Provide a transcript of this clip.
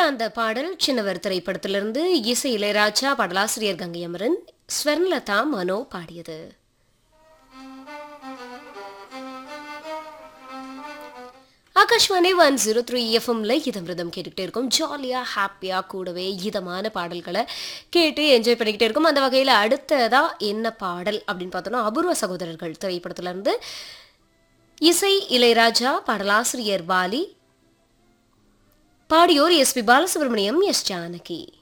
அந்த பாடல் சின்னவர் திரைப்படத்திலிருந்து இசை இளையராஜா பாடலாசிரியர் கங்கை அமரன் ஸ்வர்ணலதா மனோ பாடியது ஆகாஷ்வாணி ஒன் ஜீரோ த்ரீ எஃப்எம்ல இதம் விரதம் கேட்டுக்கிட்டே இருக்கும் ஜாலியாக ஹாப்பியாக கூடவே இதமான பாடல்களை கேட்டு என்ஜாய் பண்ணிக்கிட்டே இருக்கும் அந்த வகையில் அடுத்ததா என்ன பாடல் அப்படின்னு பார்த்தோம்னா அபூர்வ சகோதரர்கள் திரைப்படத்துல இருந்து இசை இளையராஜா பாடலாசிரியர் பாலி பாடியோர் S P Balasubrahmanyam S Janaki